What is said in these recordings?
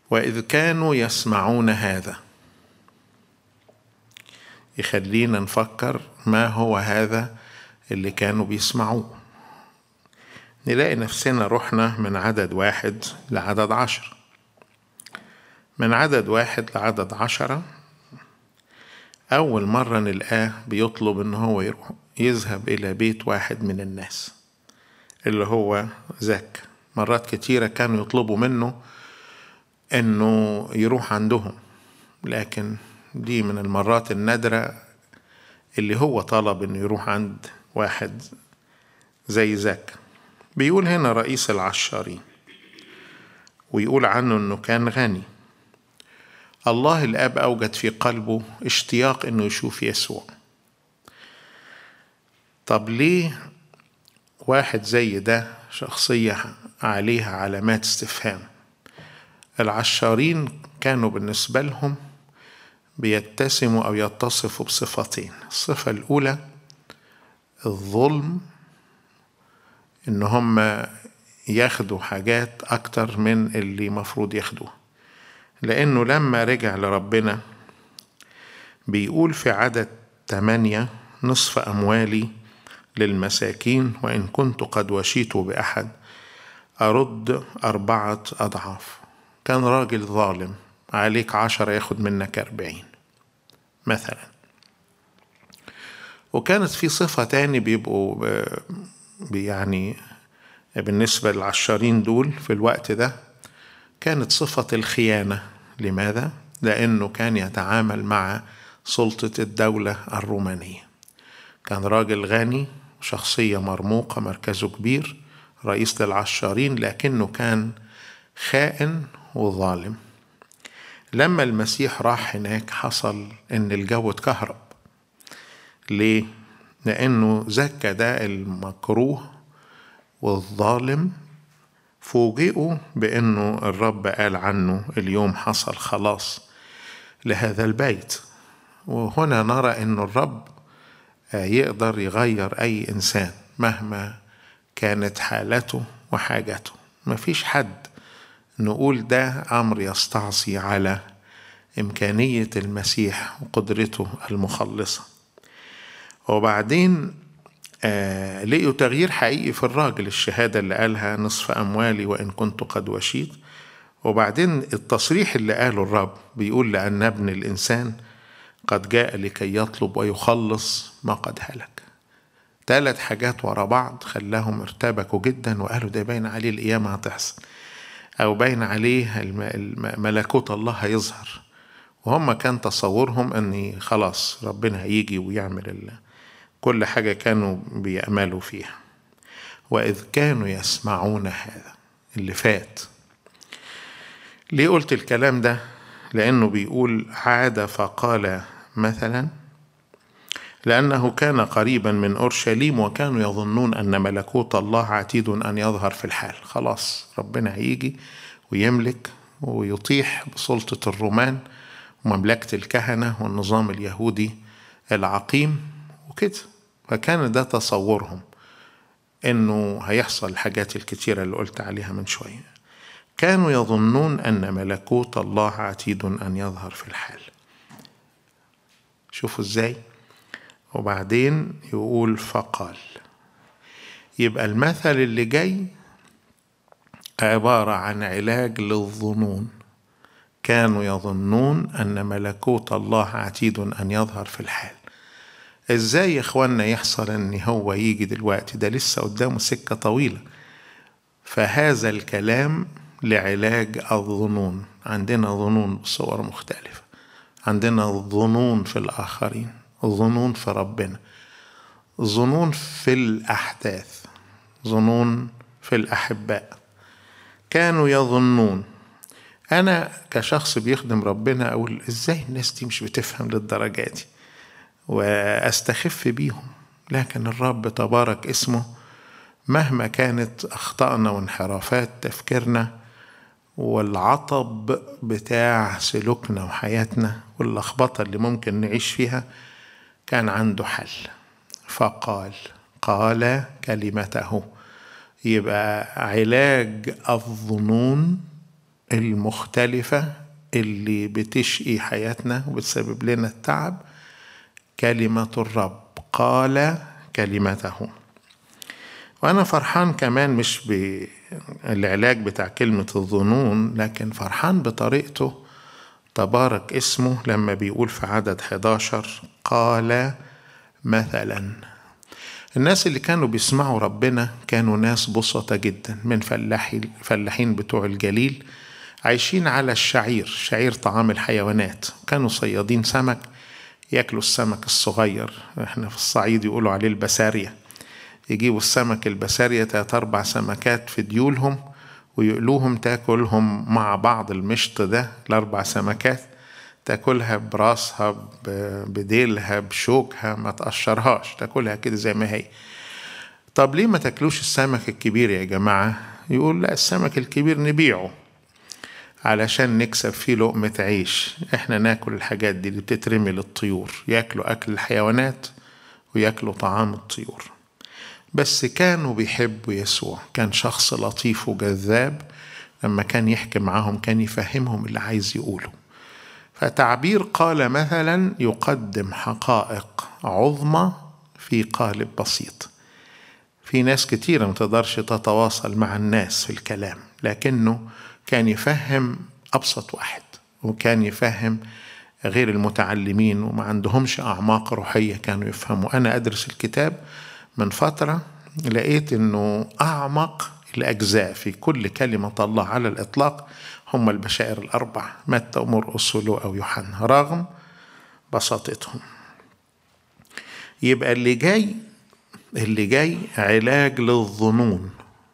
وإذ كانوا يسمعون هذا يخلينا نفكر ما هو هذا اللي كانوا بيسمعوه نلاقي نفسنا رحنا من عدد واحد لعدد عشر من عدد واحد لعدد عشرة أول مرة نلقاه بيطلب إن هو يروح يذهب إلى بيت واحد من الناس اللي هو زك مرات كتيرة كانوا يطلبوا منه إنه يروح عندهم لكن دي من المرات النادرة اللي هو طلب إنه يروح عند واحد زي زك بيقول هنا رئيس العشارين ويقول عنه إنه كان غني الله الاب اوجد في قلبه اشتياق انه يشوف يسوع طب ليه واحد زي ده شخصيه عليها علامات استفهام العشارين كانوا بالنسبه لهم بيتسموا او يتصفوا بصفتين الصفه الاولى الظلم ان هم ياخدوا حاجات اكتر من اللي مفروض ياخدوها لأنه لما رجع لربنا بيقول في عدد تمانية نصف أموالي للمساكين وإن كنت قد وشيت بأحد أرد أربعة أضعاف كان راجل ظالم عليك عشرة ياخد منك أربعين مثلا وكانت في صفة تاني بيبقوا يعني بالنسبة للعشارين دول في الوقت ده كانت صفة الخيانة لماذا؟ لأنه كان يتعامل مع سلطة الدولة الرومانية كان راجل غني شخصية مرموقة مركزه كبير رئيس للعشارين لكنه كان خائن وظالم لما المسيح راح هناك حصل ان الجو اتكهرب ليه لانه زكى ده المكروه والظالم فوجئوا بانه الرب قال عنه اليوم حصل خلاص لهذا البيت وهنا نرى ان الرب يقدر يغير اي انسان مهما كانت حالته وحاجته مفيش حد نقول ده امر يستعصي على امكانيه المسيح وقدرته المخلصه وبعدين آه لقيوا تغيير حقيقي في الراجل الشهادة اللي قالها نصف أموالي وإن كنت قد وشيت وبعدين التصريح اللي قاله الرب بيقول لأن ابن الإنسان قد جاء لكي يطلب ويخلص ما قد هلك ثلاث حاجات ورا بعض خلاهم ارتبكوا جدا وقالوا ده باين عليه القيامة هتحصل أو باين عليه ملكوت الله هيظهر وهم كان تصورهم أن خلاص ربنا هيجي ويعمل الله كل حاجة كانوا بيأملوا فيها وإذ كانوا يسمعون هذا اللي فات ليه قلت الكلام ده لأنه بيقول عاد فقال مثلا لأنه كان قريبا من أورشليم وكانوا يظنون أن ملكوت الله عتيد أن يظهر في الحال خلاص ربنا هيجي ويملك ويطيح بسلطة الرومان ومملكة الكهنة والنظام اليهودي العقيم وكده فكان ده تصورهم انه هيحصل الحاجات الكتيره اللي قلت عليها من شويه كانوا يظنون ان ملكوت الله عتيد ان يظهر في الحال شوفوا ازاي وبعدين يقول فقال يبقى المثل اللي جاي عباره عن علاج للظنون كانوا يظنون ان ملكوت الله عتيد ان يظهر في الحال ازاي يا اخوانا يحصل ان هو يجي دلوقتي ده لسه قدامه سكه طويله فهذا الكلام لعلاج الظنون عندنا ظنون بصور مختلفه عندنا ظنون في الاخرين ظنون في ربنا ظنون في الاحداث ظنون في الاحباء كانوا يظنون انا كشخص بيخدم ربنا اقول ازاي الناس دي مش بتفهم للدرجه دي واستخف بيهم لكن الرب تبارك اسمه مهما كانت اخطائنا وانحرافات تفكيرنا والعطب بتاع سلوكنا وحياتنا واللخبطه اللي ممكن نعيش فيها كان عنده حل فقال قال كلمته يبقى علاج الظنون المختلفة اللي بتشقي حياتنا وبتسبب لنا التعب كلمة الرب قال كلمته وأنا فرحان كمان مش بالعلاج بتاع كلمة الظنون لكن فرحان بطريقته تبارك اسمه لما بيقول في عدد 11 قال مثلا الناس اللي كانوا بيسمعوا ربنا كانوا ناس بسطة جدا من فلاحي فلاحين بتوع الجليل عايشين على الشعير شعير طعام الحيوانات كانوا صيادين سمك ياكلوا السمك الصغير احنا في الصعيد يقولوا عليه البسارية يجيبوا السمك البسارية تلات أربع سمكات في ديولهم ويقلوهم تاكلهم مع بعض المشط ده الأربع سمكات تاكلها براسها بديلها بشوكها ما تقشرهاش تاكلها كده زي ما هي طب ليه ما تاكلوش السمك الكبير يا جماعة يقول لا السمك الكبير نبيعه علشان نكسب فيه لقمة عيش احنا ناكل الحاجات دي اللي بتترمي للطيور ياكلوا أكل الحيوانات وياكلوا طعام الطيور بس كانوا بيحبوا يسوع كان شخص لطيف وجذاب لما كان يحكي معاهم كان يفهمهم اللي عايز يقوله فتعبير قال مثلا يقدم حقائق عظمى في قالب بسيط في ناس كتيرة ما تقدرش تتواصل مع الناس في الكلام لكنه كان يفهم أبسط واحد وكان يفهم غير المتعلمين وما عندهمش أعماق روحية كانوا يفهموا أنا أدرس الكتاب من فترة لقيت أنه أعمق الأجزاء في كل كلمة الله على الإطلاق هم البشائر الأربع متى ومرقس ولوقا ويوحنا رغم بساطتهم يبقى اللي جاي اللي جاي علاج للظنون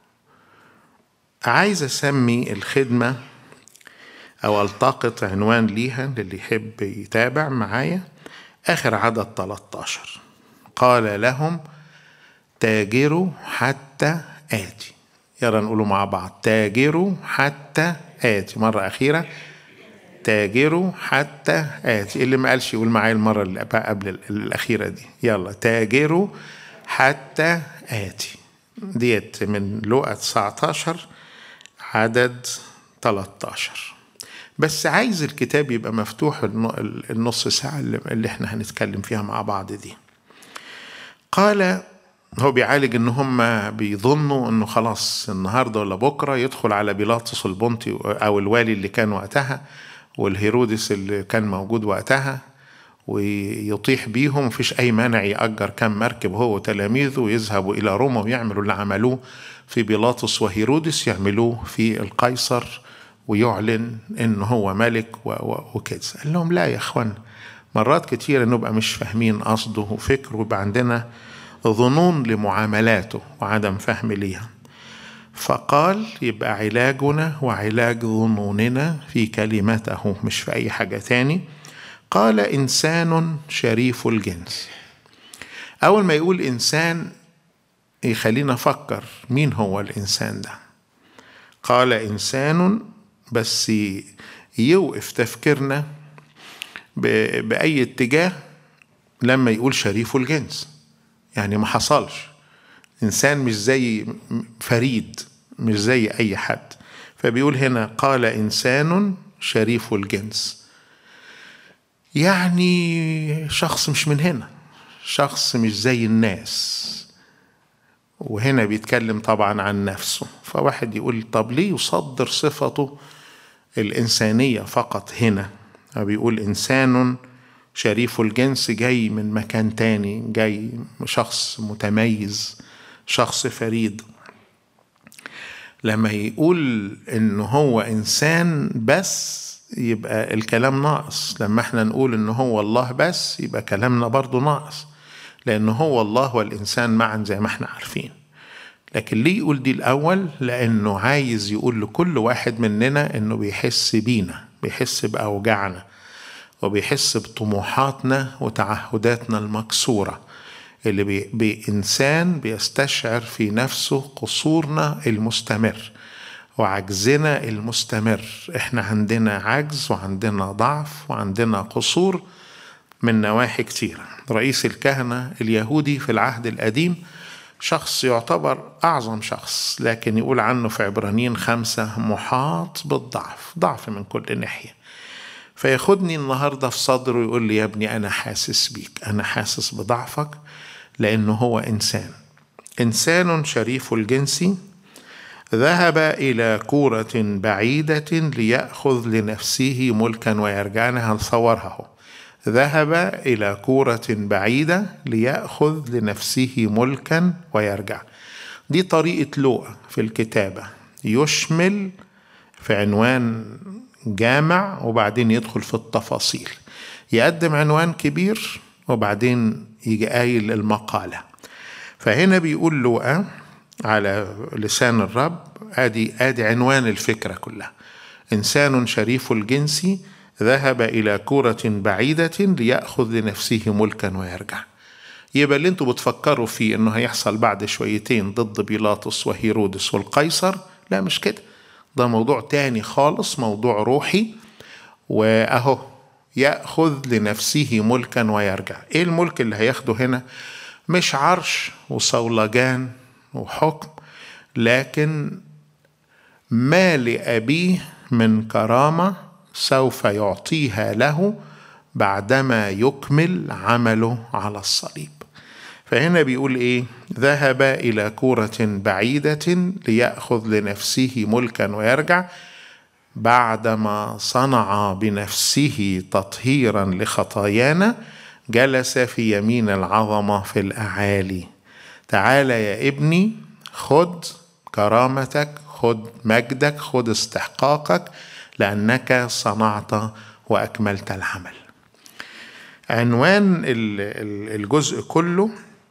عايز أسمي الخدمة أو ألتقط عنوان ليها للي يحب يتابع معايا آخر عدد 13 قال لهم تاجروا حتى آتي يلا نقوله مع بعض تاجروا حتى آتي مرة أخيرة تاجروا حتى آتي اللي ما قالش يقول معايا المرة اللي قبل الأخيرة دي يلا تاجروا حتى آتي ديت من لقا 19 عدد 13 بس عايز الكتاب يبقى مفتوح النص ساعة اللي احنا هنتكلم فيها مع بعض دي قال هو بيعالج ان هم بيظنوا انه خلاص النهارده ولا بكره يدخل على بيلاطس البنطي او الوالي اللي كان وقتها والهيرودس اللي كان موجود وقتها ويطيح بيهم مفيش اي مانع يأجر كم مركب هو وتلاميذه ويذهبوا الى روما ويعملوا اللي عملوه في بيلاطس وهيرودس يعملوه في القيصر ويعلن ان هو ملك وكده قال لهم لا يا اخوان مرات كتير نبقى مش فاهمين قصده وفكره ويبقى عندنا ظنون لمعاملاته وعدم فهم ليها فقال يبقى علاجنا وعلاج ظنوننا في كلمته مش في أي حاجة تاني قال إنسان شريف الجنس أول ما يقول إنسان يخلينا نفكر مين هو الإنسان ده قال إنسان بس يوقف تفكيرنا بأي اتجاه لما يقول شريف الجنس يعني ما حصلش إنسان مش زي فريد مش زي أي حد فبيقول هنا قال إنسان شريف الجنس يعني شخص مش من هنا شخص مش زي الناس وهنا بيتكلم طبعا عن نفسه فواحد يقول طب ليه يصدر صفته الإنسانية فقط هنا بيقول إنسان شريف الجنس جاي من مكان تاني جاي شخص متميز شخص فريد لما يقول ان هو انسان بس يبقى الكلام ناقص لما احنا نقول ان هو الله بس يبقى كلامنا برضو ناقص لان هو الله والانسان معا زي ما احنا عارفين لكن ليه يقول دي الاول لانه عايز يقول لكل واحد مننا انه بيحس بينا بيحس باوجاعنا وبيحس بطموحاتنا وتعهداتنا المكسورة اللي بي بإنسان بيستشعر في نفسه قصورنا المستمر وعجزنا المستمر احنا عندنا عجز وعندنا ضعف وعندنا قصور من نواحي كتيرة رئيس الكهنة اليهودي في العهد القديم شخص يعتبر أعظم شخص لكن يقول عنه في عبرانيين خمسة محاط بالضعف ضعف من كل ناحية فياخدني النهاردة في صدره ويقول لي يا ابني أنا حاسس بيك أنا حاسس بضعفك لأنه هو إنسان إنسان شريف الجنس ذهب إلى كورة بعيدة ليأخذ لنفسه ملكا ويرجع أنا هنصورها هو ذهب إلى كورة بعيدة ليأخذ لنفسه ملكا ويرجع دي طريقة لوقا في الكتابة يشمل في عنوان جامع وبعدين يدخل في التفاصيل يقدم عنوان كبير وبعدين يجي قايل المقالة فهنا بيقول لوقا على لسان الرب ادي ادي عنوان الفكرة كلها إنسان شريف الجنس ذهب إلى كرة بعيدة ليأخذ لنفسه ملكا ويرجع يبقى اللي انتوا بتفكروا فيه انه هيحصل بعد شويتين ضد بيلاطس وهيرودس والقيصر لا مش كده ده موضوع تاني خالص موضوع روحي واهو ياخذ لنفسه ملكا ويرجع ايه الملك اللي هياخده هنا مش عرش وصولجان وحكم لكن ما لابيه من كرامه سوف يعطيها له بعدما يكمل عمله على الصليب فهنا بيقول ايه ذهب الى كوره بعيده لياخذ لنفسه ملكا ويرجع بعدما صنع بنفسه تطهيرا لخطايانا جلس في يمين العظمه في الاعالي تعال يا ابني خد كرامتك خد مجدك خد استحقاقك لانك صنعت واكملت العمل عنوان الجزء كله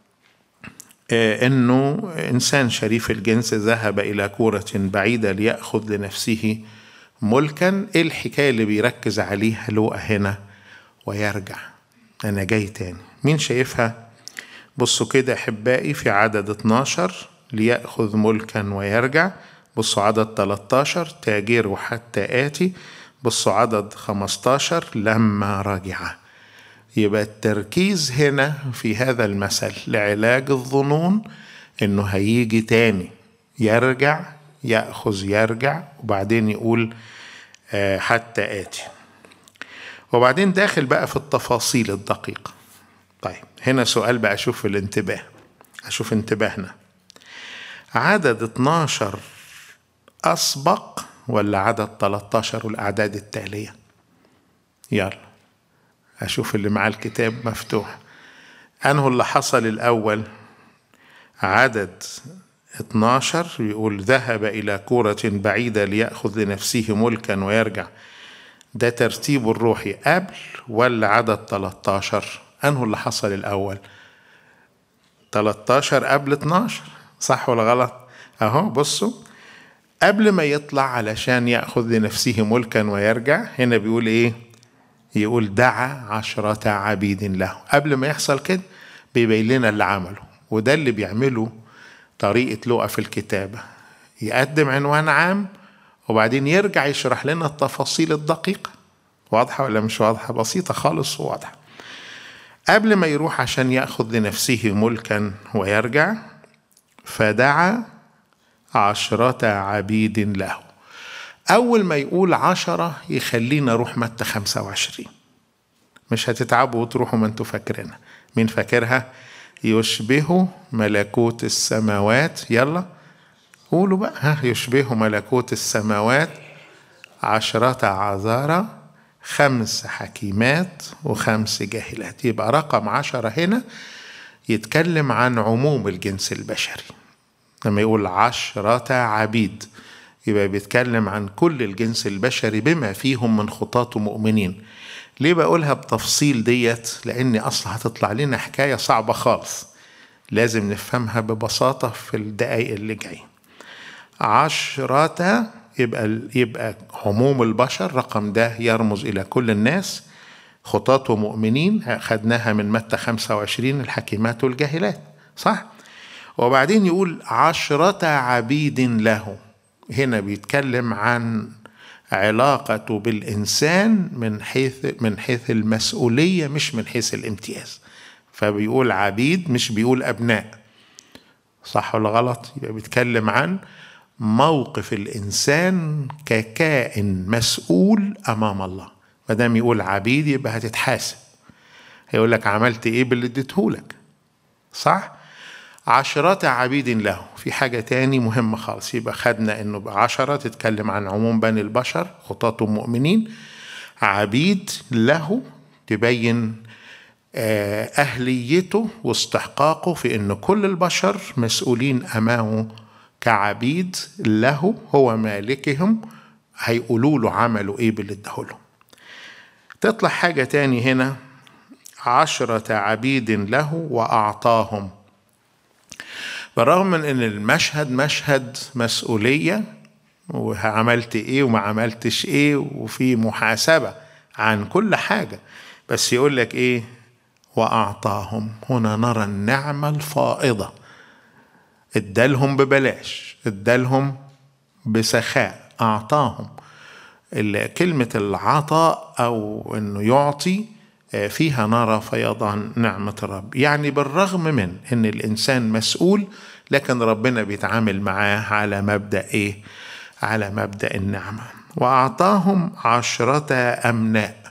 انه انسان شريف الجنس ذهب الى كوره بعيده لياخذ لنفسه ملكا ايه الحكايه اللي بيركز عليها لوقا هنا ويرجع انا جاي تاني مين شايفها بصوا كده احبائي في عدد 12 ليأخذ ملكا ويرجع بصوا عدد 13 تاجر حتى آتي بصوا عدد 15 لما رجع يبقى التركيز هنا في هذا المثل لعلاج الظنون انه هيجي تاني يرجع ياخذ يرجع وبعدين يقول حتى اتي وبعدين داخل بقى في التفاصيل الدقيقه طيب هنا سؤال بقى اشوف الانتباه اشوف انتباهنا عدد 12 اسبق ولا عدد 13 والاعداد التاليه يلا أشوف اللي معاه الكتاب مفتوح أنه اللي حصل الأول عدد 12 يقول ذهب إلى كورة بعيدة ليأخذ لنفسه ملكا ويرجع ده ترتيبه الروحي قبل ولا عدد 13 أنه اللي حصل الأول 13 قبل 12 صح ولا غلط أهو بصوا قبل ما يطلع علشان يأخذ لنفسه ملكا ويرجع هنا بيقول إيه يقول دعا عشرة عبيد له قبل ما يحصل كده بيبين لنا اللي عمله وده اللي بيعمله طريقة لقى في الكتابة يقدم عنوان عام وبعدين يرجع يشرح لنا التفاصيل الدقيقة واضحة ولا مش واضحة بسيطة خالص وواضحة قبل ما يروح عشان يأخذ لنفسه ملكا ويرجع فدعا عشرة عبيد له أول ما يقول عشرة يخلينا نروح متى خمسة وعشرين مش هتتعبوا وتروحوا ما انتوا فاكرينها مين فاكرها يشبه ملكوت السماوات يلا قولوا بقى ها يشبه ملكوت السماوات عشرة عذارى خمس حكيمات وخمس جاهلات يبقى رقم عشرة هنا يتكلم عن عموم الجنس البشري لما يقول عشرة عبيد يبقى بيتكلم عن كل الجنس البشري بما فيهم من خطاة مؤمنين ليه بقولها بتفصيل ديت لأن أصلا هتطلع لنا حكاية صعبة خالص لازم نفهمها ببساطة في الدقايق اللي جاي عشرة يبقى يبقى عموم البشر رقم ده يرمز إلى كل الناس خطاة ومؤمنين خدناها من متى 25 الحكيمات والجاهلات صح؟ وبعدين يقول عشرة عبيد له هنا بيتكلم عن علاقته بالإنسان من حيث من حيث المسؤولية مش من حيث الامتياز فبيقول عبيد مش بيقول أبناء صح ولا غلط يبقى بيتكلم عن موقف الانسان ككائن مسؤول امام الله ما دام يقول عبيد يبقى هتتحاسب هيقول لك عملت ايه باللي اديتهولك صح عشرات عبيد له في حاجة تاني مهمة خالص يبقى خدنا انه بعشرة تتكلم عن عموم بني البشر خطاة مؤمنين عبيد له تبين أهليته واستحقاقه في أن كل البشر مسؤولين أمامه كعبيد له هو مالكهم هيقولوا له عملوا إيه باللي اداهولهم تطلع حاجة تاني هنا عشرة عبيد له وأعطاهم بالرغم من أن المشهد مشهد مسؤولية وعملت إيه وما عملتش إيه وفي محاسبة عن كل حاجة بس يقول لك إيه وأعطاهم هنا نرى النعمة الفائضة ادالهم ببلاش ادالهم بسخاء أعطاهم كلمة العطاء أو أنه يعطي فيها نرى فيضان نعمة الرب يعني بالرغم من أن الإنسان مسؤول لكن ربنا بيتعامل معاه على مبدأ إيه على مبدأ النعمة وأعطاهم عشرة أمناء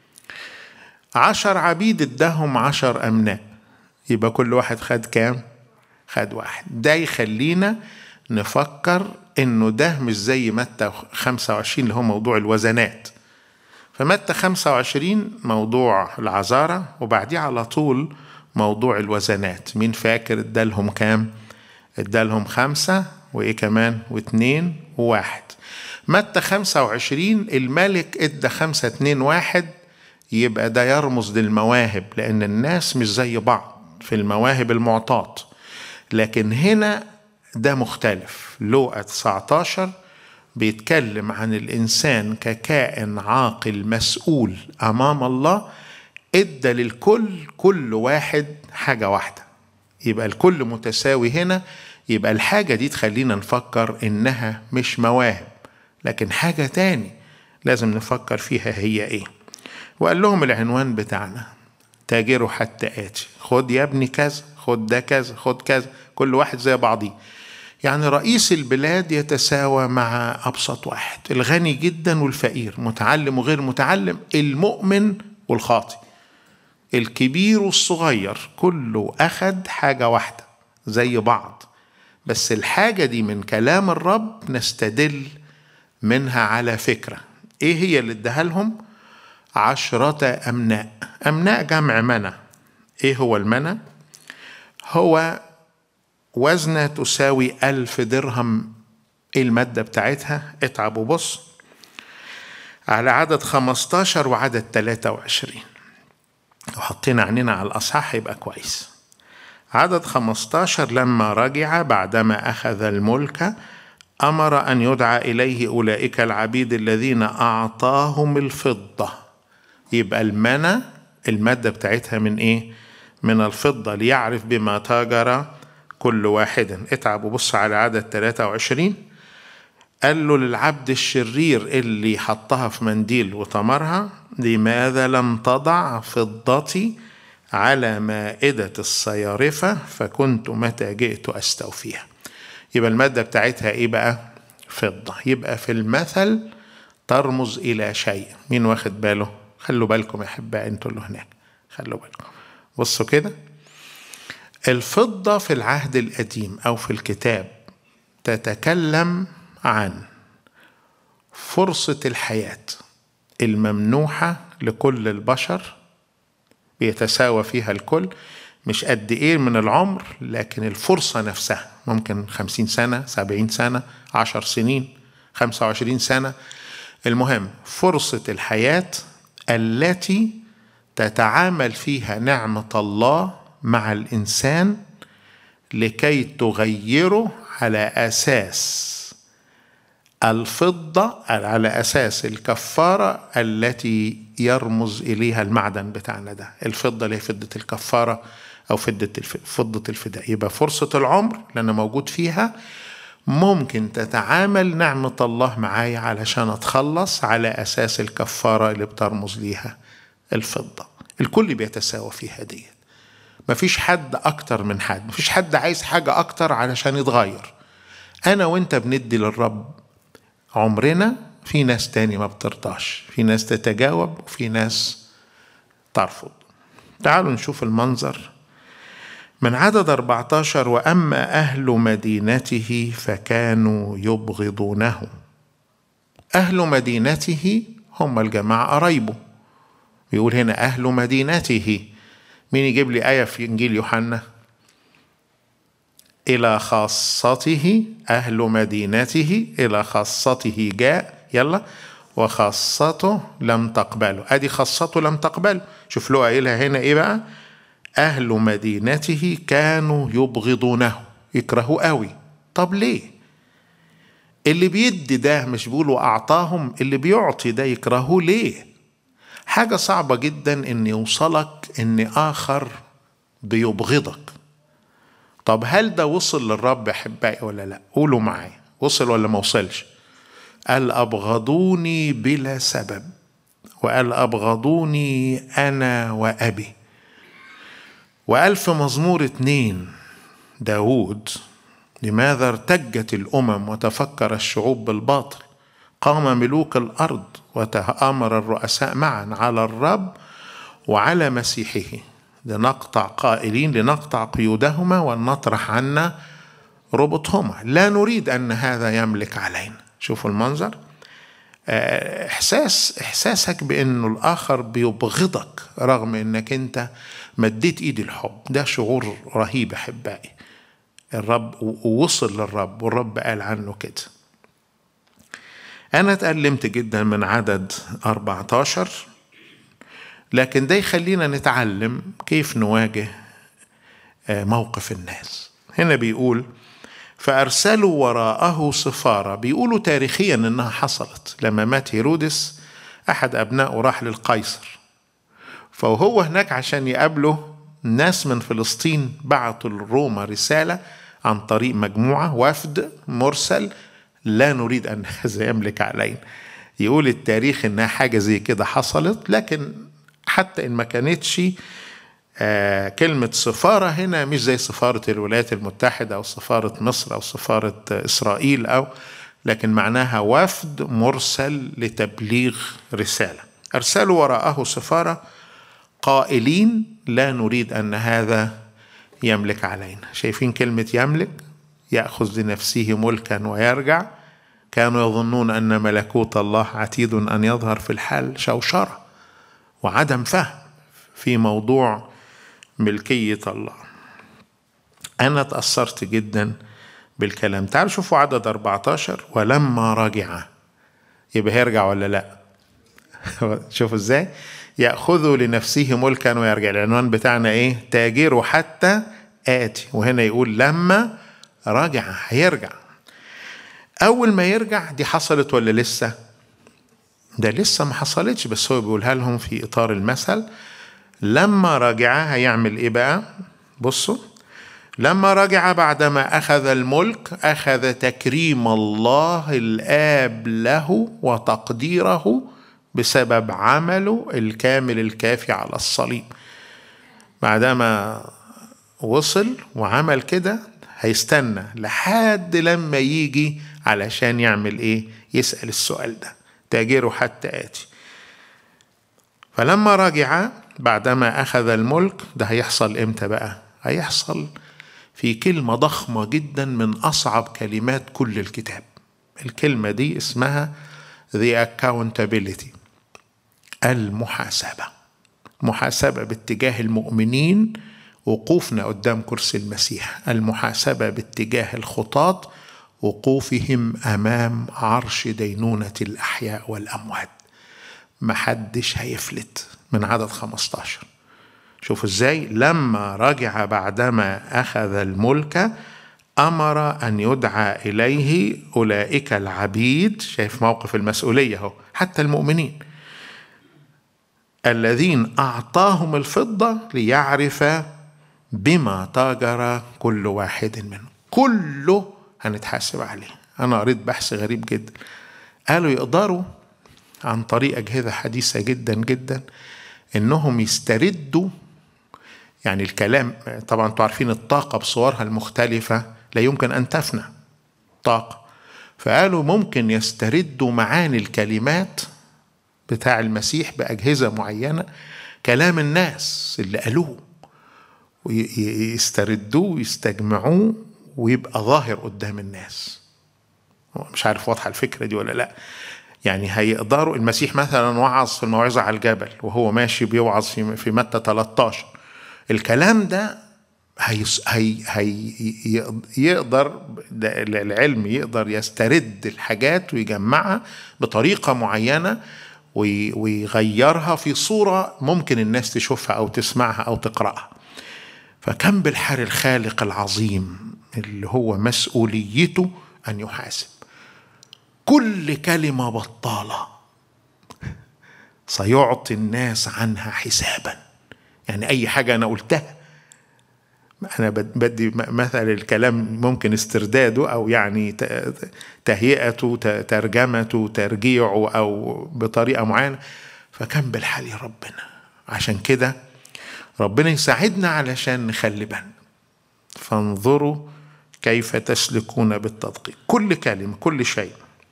عشر عبيد اداهم عشر أمناء يبقى كل واحد خد كام خد واحد ده يخلينا نفكر انه ده مش زي متى 25 اللي هو موضوع الوزنات فمتى 25 موضوع العذارة وبعديه على طول موضوع الوزنات مين فاكر ادالهم كام ادالهم خمسة وايه كمان واثنين وواحد متى 25 الملك ادى خمسة اتنين واحد يبقى ده يرمز للمواهب لأن الناس مش زي بعض في المواهب المعطاة لكن هنا ده مختلف لوقا 19 بيتكلم عن الإنسان ككائن عاقل مسؤول أمام الله ادى للكل كل واحد حاجة واحدة يبقى الكل متساوي هنا يبقى الحاجة دي تخلينا نفكر إنها مش مواهب لكن حاجة تاني لازم نفكر فيها هي إيه وقال لهم العنوان بتاعنا تاجروا حتى آتي خد يا ابني كذا خد ده كذا خد كذا كل واحد زي بعضيه يعني رئيس البلاد يتساوى مع أبسط واحد الغني جدا والفقير متعلم وغير متعلم المؤمن والخاطئ الكبير والصغير كله أخد حاجة واحدة زي بعض بس الحاجة دي من كلام الرب نستدل منها على فكرة ايه هي اللي اداها لهم عشرة أمناء أمناء جمع منى ايه هو المنى هو وزنة تساوي ألف درهم ايه المادة بتاعتها اتعب وبص على عدد 15 وعدد 23 لو حطينا عينينا على الأصحاح يبقى كويس عدد 15 لما رجع بعدما أخذ الملك أمر أن يدعى إليه أولئك العبيد الذين أعطاهم الفضة يبقى المنى المادة بتاعتها من إيه؟ من الفضة ليعرف بما تاجر كل واحد اتعب وبص على عدد 23 قال له للعبد الشرير اللي حطها في منديل وطمرها لماذا لم تضع فضتي على مائدة الصيارفة فكنت متى جئت أستوفيها يبقى المادة بتاعتها إيه بقى فضة يبقى في المثل ترمز إلى شيء مين واخد باله خلوا بالكم يا أحباء أنتوا اللي هناك خلوا بالكم بصوا كده الفضة في العهد القديم أو في الكتاب تتكلم عن فرصة الحياة الممنوحة لكل البشر بيتساوى فيها الكل مش قد ايه من العمر لكن الفرصة نفسها ممكن خمسين سنة سبعين سنة عشر سنين خمسة وعشرين سنة المهم فرصة الحياة التي تتعامل فيها نعمة الله مع الإنسان لكي تغيره على أساس الفضة على أساس الكفارة التي يرمز إليها المعدن بتاعنا ده الفضة اللي هي فضة الكفارة أو فضة فضة الفداء يبقى فرصة العمر اللي أنا موجود فيها ممكن تتعامل نعمة الله معايا علشان أتخلص على أساس الكفارة اللي بترمز ليها الفضة الكل بيتساوى فيها ديت مفيش حد أكتر من حد مفيش حد عايز حاجة أكتر علشان يتغير أنا وأنت بندي للرب عمرنا في ناس تاني ما بترضاش في ناس تتجاوب وفي ناس ترفض تعالوا نشوف المنظر من عدد 14 وأما أهل مدينته فكانوا يبغضونه أهل مدينته هم الجماعة قرايبه بيقول هنا أهل مدينته مين يجيب لي آية في إنجيل يوحنا إلى خاصته أهل مدينته إلى خاصته جاء يلا وخاصته لم تقبله أدي خاصته لم تقبله شوف له قايلها هنا إيه بقى أهل مدينته كانوا يبغضونه يكرهوه قوي طب ليه اللي بيدي ده مش بيقولوا أعطاهم اللي بيعطي ده يكرهوه ليه حاجة صعبة جدا إن يوصلك إن آخر بيبغضك طب هل ده وصل للرب أحبائي ولا لا قولوا معايا وصل ولا ما وصلش قال أبغضوني بلا سبب وقال أبغضوني أنا وأبي وقال في مزمور اتنين داود لماذا ارتجت الأمم وتفكر الشعوب بالباطل قام ملوك الأرض وتآمر الرؤساء معا على الرب وعلى مسيحه لنقطع قائلين لنقطع قيودهما ولنطرح عنا ربطهما لا نريد أن هذا يملك علينا شوفوا المنظر احساس احساسك بانه الاخر بيبغضك رغم انك انت مديت ايد الحب ده شعور رهيب احبائي الرب ووصل للرب والرب قال عنه كده انا اتألمت جدا من عدد 14 لكن ده يخلينا نتعلم كيف نواجه موقف الناس هنا بيقول فأرسلوا وراءه سفارة بيقولوا تاريخيا إنها حصلت لما مات هيرودس أحد أبنائه راح للقيصر فهو هناك عشان يقابله ناس من فلسطين بعتوا لروما رسالة عن طريق مجموعة وفد مرسل لا نريد أن هذا يملك علينا يقول التاريخ إنها حاجة زي كده حصلت لكن حتى إن ما كانتش آه كلمة سفارة هنا مش زي سفارة الولايات المتحدة أو سفارة مصر أو سفارة إسرائيل أو لكن معناها وفد مرسل لتبليغ رسالة أرسلوا وراءه سفارة قائلين لا نريد أن هذا يملك علينا شايفين كلمة يملك يأخذ لنفسه ملكا ويرجع كانوا يظنون أن ملكوت الله عتيد أن يظهر في الحال شوشرة وعدم فهم في موضوع ملكية الله أنا تأثرت جدا بالكلام تعالوا شوفوا عدد 14 ولما رجع يبقى هيرجع ولا لا شوفوا ازاي يأخذ لنفسه ملكا ويرجع العنوان بتاعنا ايه تاجره حتى آتي وهنا يقول لما رجع هيرجع أول ما يرجع دي حصلت ولا لسه ده لسه ما حصلتش بس هو بيقولها لهم في إطار المثل لما رجع هيعمل ايه بقى بصوا لما رجع بعدما اخذ الملك اخذ تكريم الله الاب له وتقديره بسبب عمله الكامل الكافي على الصليب بعدما وصل وعمل كده هيستنى لحد لما يجي علشان يعمل ايه يسأل السؤال ده تاجره حتى آتي فلما رجع بعدما أخذ الملك ده هيحصل إمتى بقى؟ هيحصل في كلمة ضخمة جدا من أصعب كلمات كل الكتاب الكلمة دي اسمها the accountability المحاسبة محاسبة باتجاه المؤمنين وقوفنا قدام كرسي المسيح المحاسبة باتجاه الخطاة وقوفهم أمام عرش دينونة الأحياء والأموات محدش هيفلت من عدد 15 شوفوا ازاي لما رجع بعدما اخذ الملك امر ان يدعى اليه اولئك العبيد شايف موقف المسؤوليه اهو حتى المؤمنين الذين اعطاهم الفضه ليعرف بما تاجر كل واحد منهم كله هنتحاسب عليه انا قريت بحث غريب جدا قالوا يقدروا عن طريق أجهزة حديثة جدا جدا إنهم يستردوا يعني الكلام طبعا انتوا عارفين الطاقة بصورها المختلفة لا يمكن أن تفنى طاقة فقالوا ممكن يستردوا معاني الكلمات بتاع المسيح بأجهزة معينة كلام الناس اللي قالوه ويستردوه ويستجمعوه ويبقى ظاهر قدام الناس مش عارف واضحة الفكرة دي ولا لا يعني هيقدروا المسيح مثلا وعظ في الموعظة على الجبل وهو ماشي بيوعظ في في متى 13 الكلام ده هي هي هي يقدر العلم يقدر يسترد الحاجات ويجمعها بطريقة معينة ويغيرها في صورة ممكن الناس تشوفها أو تسمعها أو تقرأها فكم بالحر الخالق العظيم اللي هو مسؤوليته أن يحاسب كل كلمة بطالة سيعطي الناس عنها حسابا يعني أي حاجة أنا قلتها أنا بدي مثل الكلام ممكن استرداده أو يعني تهيئته ترجمته ترجيعه أو بطريقة معينة فكان بالحال ربنا عشان كده ربنا يساعدنا علشان نخلي بالنا فانظروا كيف تسلكون بالتدقيق كل كلمة كل شيء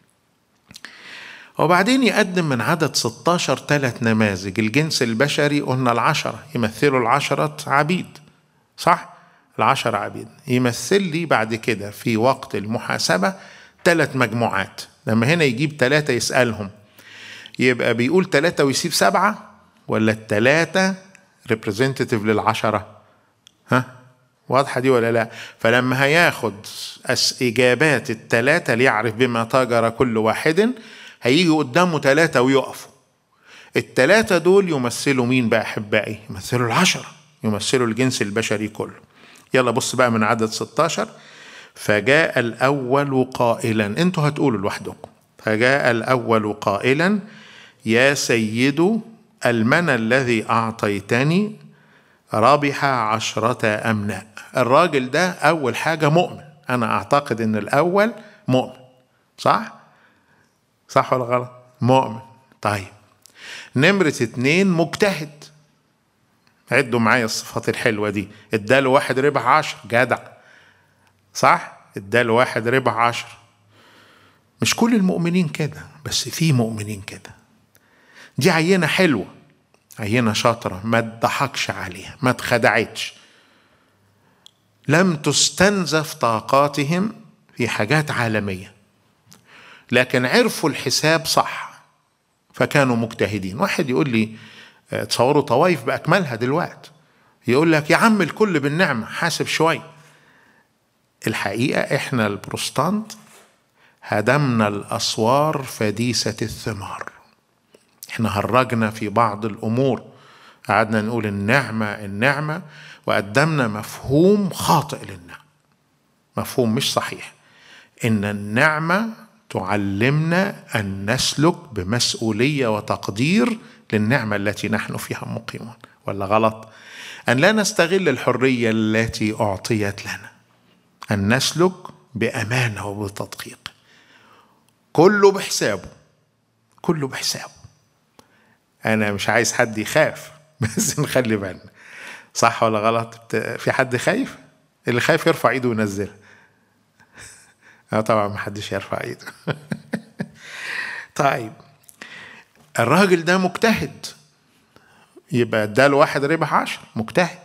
وبعدين يقدم من عدد 16 ثلاث نماذج الجنس البشري قلنا العشرة يمثلوا العشرة عبيد صح؟ العشر عبيد يمثل لي بعد كده في وقت المحاسبة ثلاث مجموعات لما هنا يجيب ثلاثة يسألهم يبقى بيقول ثلاثة ويسيب سبعة ولا الثلاثة ريبريزنتيف للعشرة ها واضحة دي ولا لا فلما هياخد إجابات الثلاثة ليعرف بما تاجر كل واحد هيجي قدامه ثلاثة ويقفوا الثلاثة دول يمثلوا مين بقى أحبائي يمثلوا العشرة يمثلوا الجنس البشري كله يلا بص بقى من عدد 16 فجاء الأول قائلا انتوا هتقولوا لوحدكم فجاء الأول قائلا يا سيد المنى الذي أعطيتني ربح عشرة أمناء الراجل ده أول حاجة مؤمن أنا أعتقد أن الأول مؤمن صح؟ صح ولا غلط؟ مؤمن طيب نمرة اتنين مجتهد عدوا معايا الصفات الحلوة دي اداله واحد ربح عشر جدع صح؟ اداله واحد ربح عشر مش كل المؤمنين كده بس في مؤمنين كده دي عينة حلوة عينة شاطرة ما تضحكش عليها ما تخدعتش لم تستنزف طاقاتهم في حاجات عالمية لكن عرفوا الحساب صح فكانوا مجتهدين واحد يقول لي تصوروا طوايف بأكملها دلوقتي يقول لك يا عم الكل بالنعمة حاسب شوي الحقيقة احنا البروستانت هدمنا الأسوار فديسة الثمار احنا هرجنا في بعض الأمور قعدنا نقول النعمة النعمة وقدمنا مفهوم خاطئ للنعمة مفهوم مش صحيح إن النعمة تعلمنا أن نسلك بمسؤولية وتقدير للنعمة التي نحن فيها مقيمون ولا غلط أن لا نستغل الحرية التي أعطيت لنا أن نسلك بأمانة وبتدقيق كله بحسابه كله بحسابه أنا مش عايز حد يخاف بس نخلي بالنا صح ولا غلط في حد خايف اللي خايف يرفع ايده وينزلها اه طبعا ما حدش يرفع ايده طيب الراجل ده مجتهد يبقى اداله واحد ربح عشر مجتهد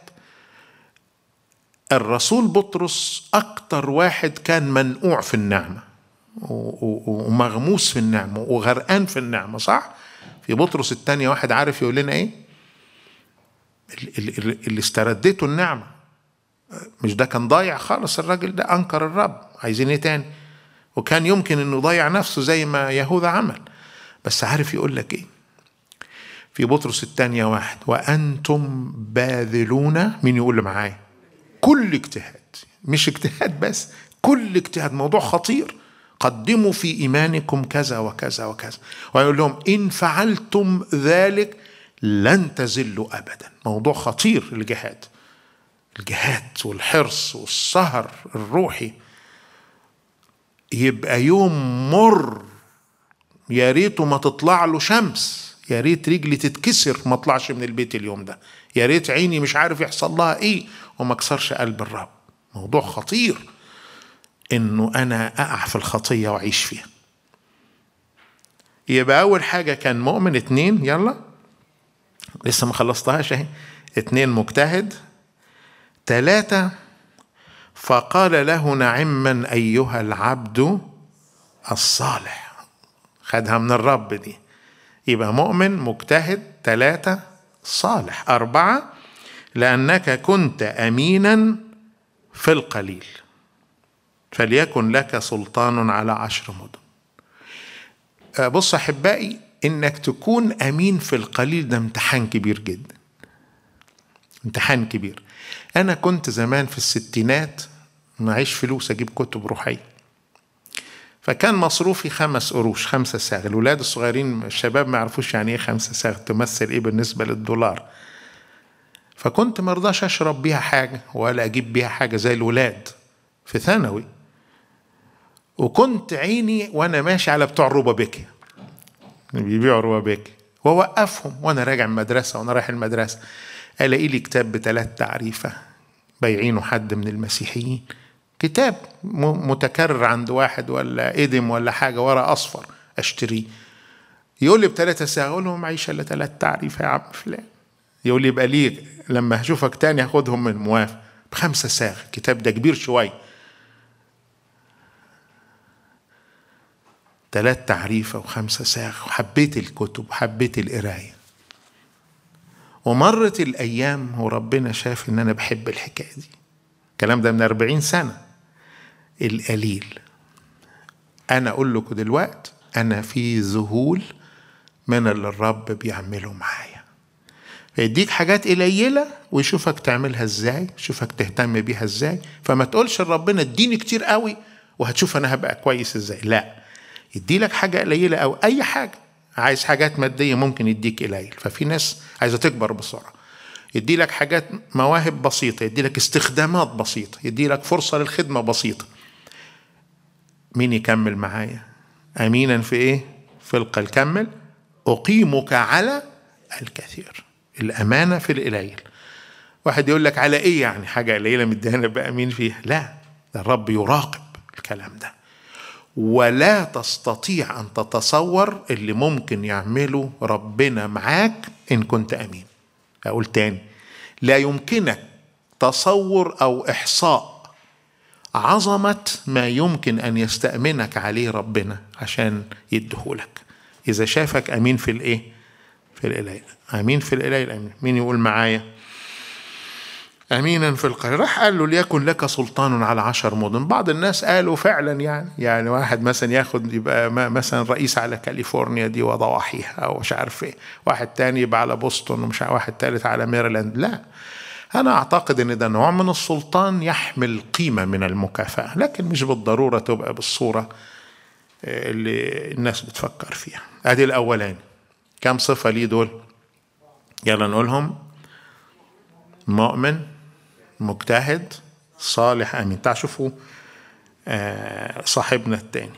الرسول بطرس أكتر واحد كان منقوع في النعمة ومغموس في النعمة وغرقان في النعمة صح؟ في بطرس الثانية واحد عارف يقول لنا إيه؟ اللي استردته النعمة مش ده كان ضايع خالص الراجل ده أنكر الرب عايزين إيه تاني؟ وكان يمكن إنه يضيع نفسه زي ما يهوذا عمل بس عارف يقول لك إيه؟ في بطرس الثانية واحد وأنتم باذلون مين يقول معايا كل اجتهاد مش اجتهاد بس كل اجتهاد موضوع خطير قدموا في إيمانكم كذا وكذا وكذا ويقول لهم إن فعلتم ذلك لن تزلوا أبدا موضوع خطير الجهاد الجهاد والحرص والسهر الروحي يبقى يوم مر يا ريته ما تطلع له شمس يا ريت رجلي تتكسر ما اطلعش من البيت اليوم ده يا ريت عيني مش عارف يحصل لها ايه وما اكسرش قلب الرب موضوع خطير انه انا اقع في الخطيه واعيش فيها يبقى اول حاجه كان مؤمن اتنين يلا لسه ما خلصتهاش اهي اتنين مجتهد تلاتة فقال له نعما أيها العبد الصالح خدها من الرب دي يبقى مؤمن مجتهد ثلاثة صالح أربعة لأنك كنت أمينا في القليل فليكن لك سلطان على عشر مدن بص أحبائي إنك تكون أمين في القليل ده امتحان كبير جدا امتحان كبير أنا كنت زمان في الستينات معيش فلوس أجيب كتب روحية فكان مصروفي خمس قروش خمسة ساغ الولاد الصغيرين الشباب ما يعرفوش يعني ايه خمسة ساغ تمثل ايه بالنسبة للدولار فكنت مرضاش اشرب بيها حاجة ولا اجيب بيها حاجة زي الولاد في ثانوي وكنت عيني وانا ماشي على بتوع الروبابيكي بيبيعوا روبابيكي واوقفهم وانا راجع من المدرسة وانا رايح المدرسة الاقي لي كتاب بثلاث تعريفة بايعينه حد من المسيحيين كتاب متكرر عند واحد ولا ادم ولا حاجه ورا اصفر اشتريه يقول لي بثلاثة ساعة اقول له معيش الا ثلاث تعريف يا عم فلان يقول لي يبقى ليه لما هشوفك تاني هاخدهم من موافق بخمسة ساغ الكتاب ده كبير شوية ثلاث تعريفة وخمسة ساغ وحبيت الكتب وحبيت القراية ومرت الأيام وربنا شاف إن أنا بحب الحكاية دي الكلام ده من أربعين سنة القليل أنا أقول لكم دلوقت أنا في ذهول من اللي الرب بيعمله معايا فيديك حاجات قليلة ويشوفك تعملها ازاي يشوفك تهتم بيها ازاي فما تقولش لربنا اديني كتير قوي وهتشوف انا هبقى كويس ازاي لا يدي لك حاجة قليلة او اي حاجة عايز حاجات مادية ممكن يديك قليل ففي ناس عايزة تكبر بسرعة يدي لك حاجات مواهب بسيطة يدي لك استخدامات بسيطة يدي لك فرصة للخدمة بسيطة مين يكمل معايا أمينا في إيه في القل كمل أقيمك على الكثير الأمانة في القليل واحد يقول لك على إيه يعني حاجة قليلة مديها بقى أمين فيها لا ده الرب يراقب الكلام ده ولا تستطيع أن تتصور اللي ممكن يعمله ربنا معاك إن كنت أمين أقول تاني لا يمكنك تصور أو إحصاء عظمة ما يمكن أن يستأمنك عليه ربنا عشان يديهولك إذا شافك أمين في الإيه؟ في القليل أمين في القليل أمين مين يقول معايا أمينا في القليل راح قال له ليكن لك سلطان على عشر مدن بعض الناس قالوا فعلا يعني يعني واحد مثلا ياخد يبقى مثلا رئيس على كاليفورنيا دي وضواحيها أو مش عارف إيه واحد تاني يبقى على بوسطن ومش واحد تالت على ميرلاند لا أنا أعتقد إن ده نوع من السلطان يحمل قيمة من المكافأة لكن مش بالضرورة تبقى بالصورة اللي الناس بتفكر فيها أدي الأولاني كم صفة ليه دول يلا نقولهم مؤمن مجتهد صالح امين تعال شوفوا صاحبنا التاني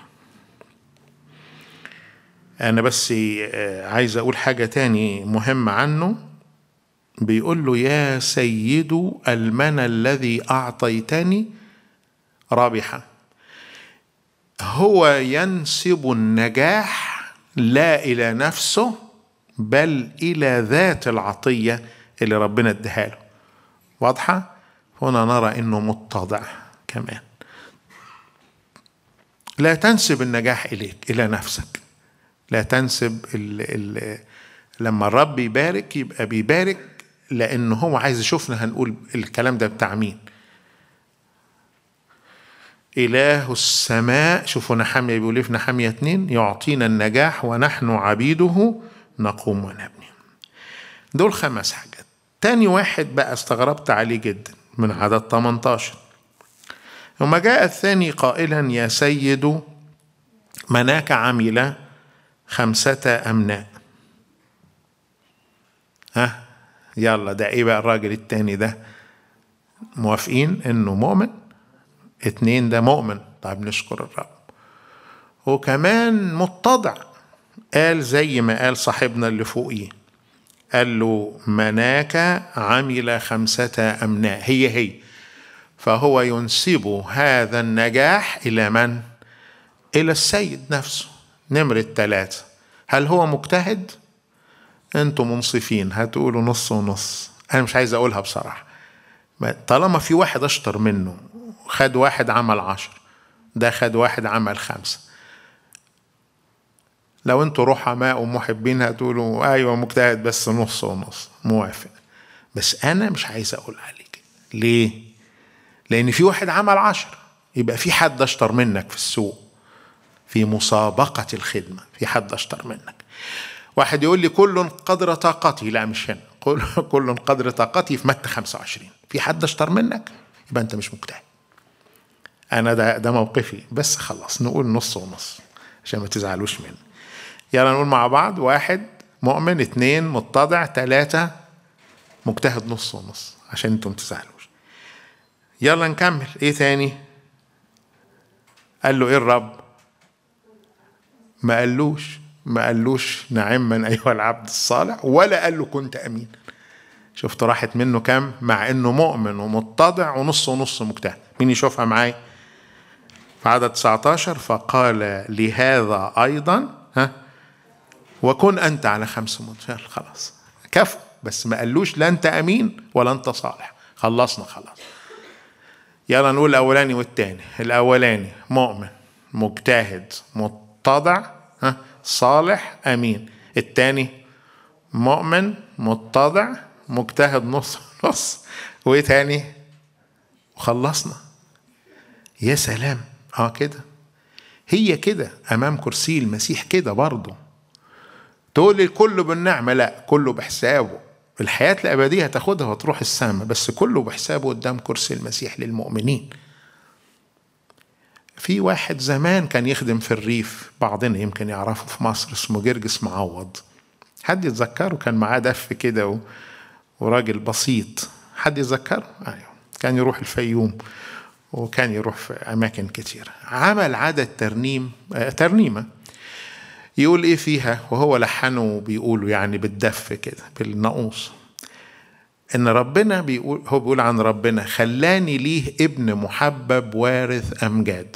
انا بس عايز اقول حاجة تاني مهمة عنه بيقول له يا سيد المنى الذي اعطيتني رابحة هو ينسب النجاح لا الى نفسه بل الى ذات العطيه اللي ربنا اداها له واضحه هنا نرى انه متضع كمان لا تنسب النجاح اليك الى نفسك لا تنسب ال ال لما الرب يبارك يبقى بيبارك لانه هو عايز يشوفنا هنقول الكلام ده بتاع مين إله السماء شوفوا نحمية بيقول إيه في نحمية اتنين يعطينا النجاح ونحن عبيده نقوم ونبني دول خمس حاجات تاني واحد بقى استغربت عليه جدا من عدد 18 ثم جاء الثاني قائلا يا سيد مناك عمل خمسة أمناء ها يلا ده ايه بقى الراجل التاني ده موافقين انه مؤمن اتنين ده مؤمن طيب نشكر الرب وكمان متضع قال زي ما قال صاحبنا اللي فوقيه قال له مناك عمل خمسة أمناء هي هي فهو ينسب هذا النجاح إلى من؟ إلى السيد نفسه نمرة ثلاثة هل هو مجتهد؟ أنتم منصفين هتقولوا نص ونص أنا مش عايز أقولها بصراحة طالما في واحد أشطر منه خد واحد عمل عشر ده خد واحد عمل خمسة لو انتوا رحماء ومحبين هتقولوا ايوه مجتهد بس نص ونص موافق بس انا مش عايز اقول عليك ليه لان في واحد عمل عشر يبقى في حد اشطر منك في السوق في مسابقة الخدمة في حد اشطر منك واحد يقول لي كل قدر طاقتي لا مش هنا كل قدر طاقتي في متى 25 في حد اشطر منك يبقى انت مش مجتهد انا ده ده موقفي بس خلاص نقول نص ونص عشان ما تزعلوش مني يلا نقول مع بعض واحد مؤمن اتنين متضع تلاتة مجتهد نص ونص عشان انتم تزعلوش يلا نكمل ايه تاني قال له ايه الرب ما قالوش ما قالوش نعما ايها العبد الصالح ولا قال له كنت امين شفت راحت منه كام مع انه مؤمن ومتضع ونص ونص مجتهد مين يشوفها معايا في عدد 19 فقال لهذا ايضا ها وكن انت على خمس مدخل خلاص كفو بس ما قالوش لا انت امين ولا انت صالح خلصنا خلاص يلا نقول الاولاني والتاني الاولاني مؤمن مجتهد متضع ها صالح امين التاني مؤمن متضع مجتهد نص نص وايه تاني وخلصنا يا سلام اه كده هي كده امام كرسي المسيح كده برضه تقول لي كله بالنعمه لا كله بحسابه الحياه الابديه هتاخدها وتروح السماء بس كله بحسابه قدام كرسي المسيح للمؤمنين في واحد زمان كان يخدم في الريف بعضنا يمكن يعرفه في مصر اسمه جرجس معوض حد يتذكره كان معاه دف كده و... وراجل بسيط حد يتذكره ايوه كان يروح الفيوم وكان يروح في اماكن كتير عمل عدد ترنيم آه ترنيمه يقول ايه فيها وهو لحنه بيقوله يعني بالدف كده بالنقوص ان ربنا بيقول هو بيقول عن ربنا خلاني ليه ابن محبب وارث امجاد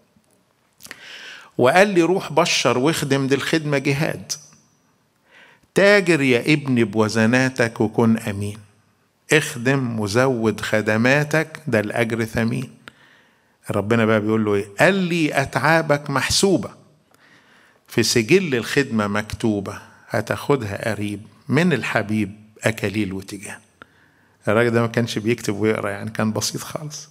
وقال لي روح بشر واخدم دي الخدمه جهاد تاجر يا ابني بوزناتك وكن امين اخدم وزود خدماتك ده الاجر ثمين ربنا بقى بيقول له ايه قال لي اتعابك محسوبه في سجل الخدمه مكتوبه هتاخدها قريب من الحبيب اكاليل وتيجان الراجل ده ما كانش بيكتب ويقرا يعني كان بسيط خالص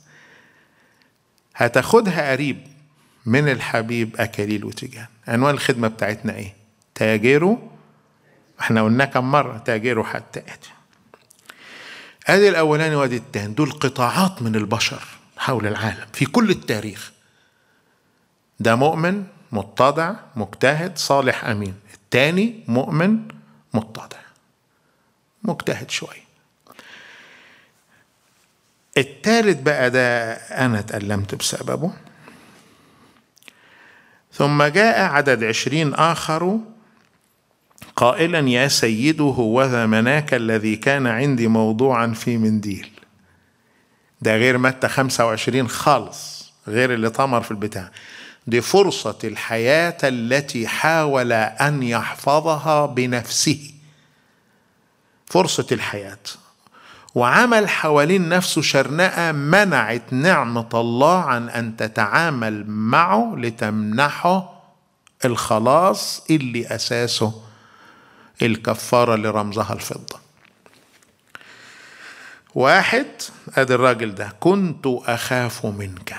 هتاخدها قريب من الحبيب اكاليل وتيجان عنوان الخدمه بتاعتنا ايه تاجروا احنا قلنا كم مره تاجروا حتى اتي ادي الاولاني وادي التاني دول قطاعات من البشر حول العالم في كل التاريخ ده مؤمن متضع مجتهد صالح امين التاني مؤمن متضع مجتهد شويه التالت بقى ده انا اتألمت بسببه ثم جاء عدد عشرين آخر قائلا يا سيد هوذا مناك الذي كان عندي موضوعا في منديل ده غير متى 25 خالص غير اللي طمر في البتاع دي فرصة الحياة التي حاول أن يحفظها بنفسه فرصة الحياة وعمل حوالين نفسه شرنقة منعت نعمة الله عن أن تتعامل معه لتمنحه الخلاص اللي أساسه الكفارة اللي رمزها الفضة واحد ادي الراجل ده كنت اخاف منك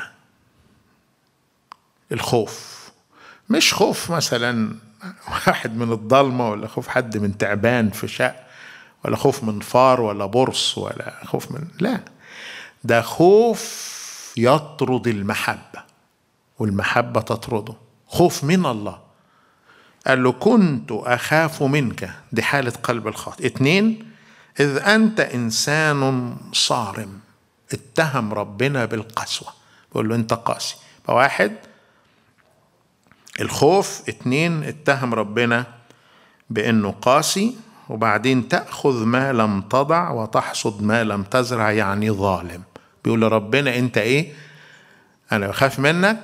الخوف مش خوف مثلا واحد من الضلمه ولا خوف حد من تعبان في شق ولا خوف من فار ولا برص ولا خوف من لا ده خوف يطرد المحبه والمحبه تطرده خوف من الله قال له كنت اخاف منك دي حاله قلب الخاطئ اتنين إذ أنت إنسان صارم اتهم ربنا بالقسوة بيقول له أنت قاسي فواحد الخوف اتنين اتهم ربنا بانه قاسي وبعدين تاخذ ما لم تضع وتحصد ما لم تزرع يعني ظالم بيقول لربنا انت ايه انا بخاف منك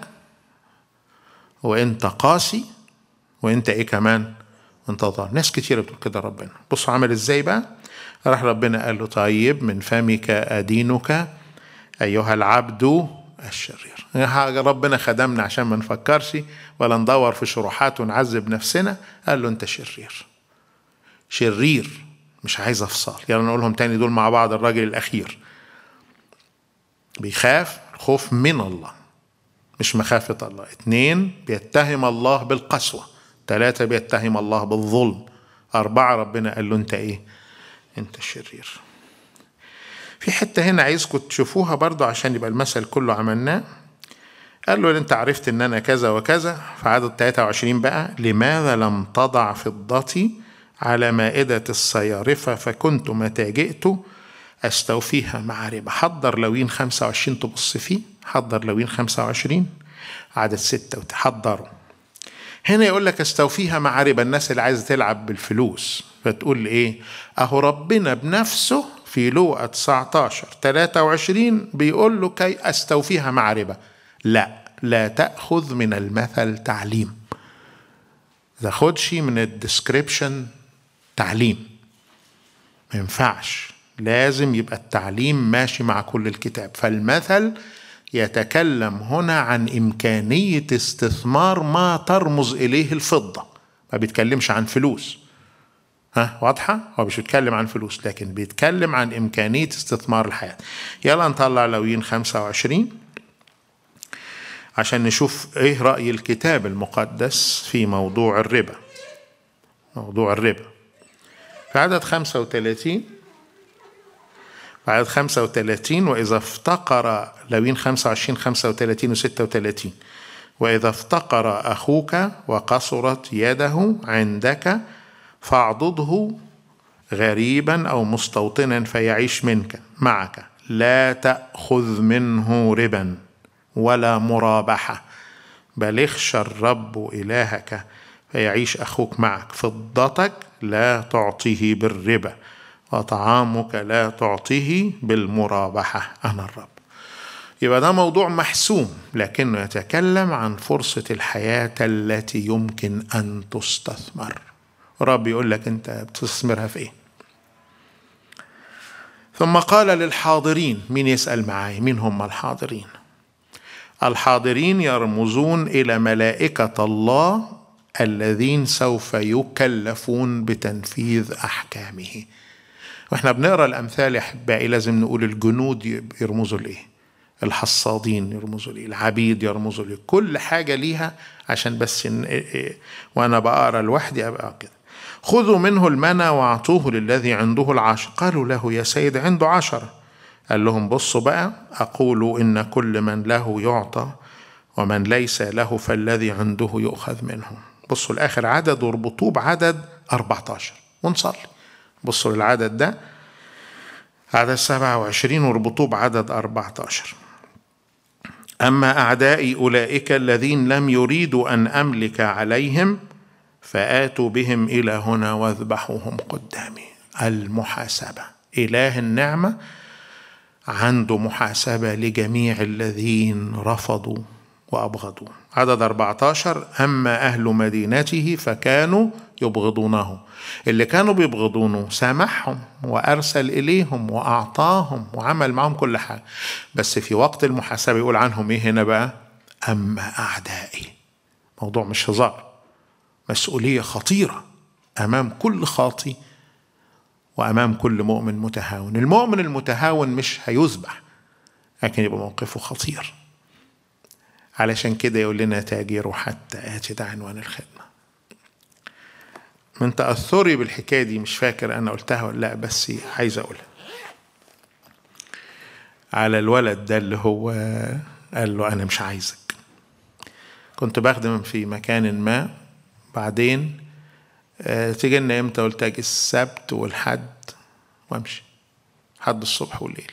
وانت قاسي وانت ايه كمان وانت ظالم ناس كتير بتقول كده ربنا بصوا عمل ازاي بقى راح ربنا قال له طيب من فمك ادينك ايها العبد الشرير ربنا خدمنا عشان ما نفكرش ولا ندور في شروحات ونعذب نفسنا قال له انت شرير شرير مش عايز افصال يلا نقولهم تاني دول مع بعض الراجل الاخير بيخاف خوف من الله مش مخافة الله اتنين بيتهم الله بالقسوة ثلاثة بيتهم الله بالظلم أربعة ربنا قال له أنت إيه أنت الشرير في حتة هنا عايزكم تشوفوها برضو عشان يبقى المثل كله عملناه قال له انت عرفت ان انا كذا وكذا في عدد 23 بقى لماذا لم تضع فضتي على مائدة الصيارفة فكنت متى جئت استوفيها مع ربا حضر لوين 25 تبص فيه حضر لوين 25 عدد 6 حضروا هنا يقول لك استوفيها مع ربا الناس اللي عايزه تلعب بالفلوس فتقول ايه اهو ربنا بنفسه في لوقا 19 23 بيقول له كي استوفيها مع ربا لا لا تاخذ من المثل تعليم تاخدش من الديسكريبشن تعليم ما ينفعش لازم يبقى التعليم ماشي مع كل الكتاب فالمثل يتكلم هنا عن إمكانية استثمار ما ترمز إليه الفضة ما بيتكلمش عن فلوس ها واضحة؟ هو مش بيتكلم عن فلوس لكن بيتكلم عن إمكانية استثمار الحياة يلا نطلع لوين 25 عشان نشوف إيه رأي الكتاب المقدس في موضوع الربا موضوع الربا في عدد 35 عدد 35 وإذا افتقر لوين 25 35 و 36 وإذا افتقر أخوك وقصرت يده عندك فاعضده غريبا أو مستوطنا فيعيش منك معك لا تأخذ منه ربا ولا مرابحة بل اخشى الرب إلهك فيعيش أخوك معك فضتك لا تعطيه بالربا وطعامك لا تعطيه بالمرابحة أنا الرب يبقى ده موضوع محسوم لكنه يتكلم عن فرصة الحياة التي يمكن أن تستثمر رب يقول لك أنت بتستثمرها في إيه ثم قال للحاضرين مين يسأل معاي مين هم الحاضرين الحاضرين يرمزون إلى ملائكة الله الذين سوف يكلفون بتنفيذ أحكامه واحنا بنقرا الامثال يا احبائي لازم نقول الجنود يرمزوا لايه الحصادين يرمزوا ليه العبيد يرمزوا ليه كل حاجه ليها عشان بس إن إيه إيه وانا بقرا لوحدي ابقى كده خذوا منه المنى واعطوه للذي عنده العشر قالوا له يا سيد عنده عشرة قال لهم بصوا بقى أقول إن كل من له يعطى ومن ليس له فالذي عنده يؤخذ منه بصوا الآخر عدد واربطوه بعدد 14 ونصلي بصوا للعدد ده عدد 27 واربطوه بعدد 14 أما أعدائي أولئك الذين لم يريدوا أن أملك عليهم فآتوا بهم إلى هنا واذبحوهم قدامي المحاسبة إله النعمة عنده محاسبة لجميع الذين رفضوا وأبغضوا عدد 14 أما أهل مدينته فكانوا يبغضونه اللي كانوا بيبغضونه سامحهم وأرسل إليهم وأعطاهم وعمل معهم كل حاجة بس في وقت المحاسبة يقول عنهم إيه هنا بقى أما أعدائي موضوع مش هزار مسؤولية خطيرة أمام كل خاطي وأمام كل مؤمن متهاون المؤمن المتهاون مش هيذبح لكن يبقى موقفه خطير علشان كده يقول لنا تاجروا حتى آتي ده عنوان الخدمة من تأثري بالحكاية دي مش فاكر أنا قلتها ولا لا بس عايز أقولها على الولد ده اللي هو قال له أنا مش عايزك كنت بخدم في مكان ما بعدين تيجي لنا امتى قلت اجي السبت والحد وامشي حد الصبح والليل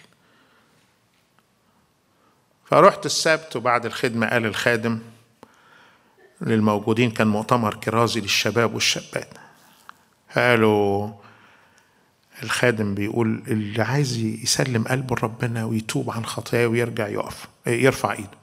فرحت السبت وبعد الخدمة قال الخادم للموجودين كان مؤتمر كرازي للشباب والشابات قالوا الخادم بيقول اللي عايز يسلم قلبه لربنا ويتوب عن خطاياه ويرجع يقف يرفع ايده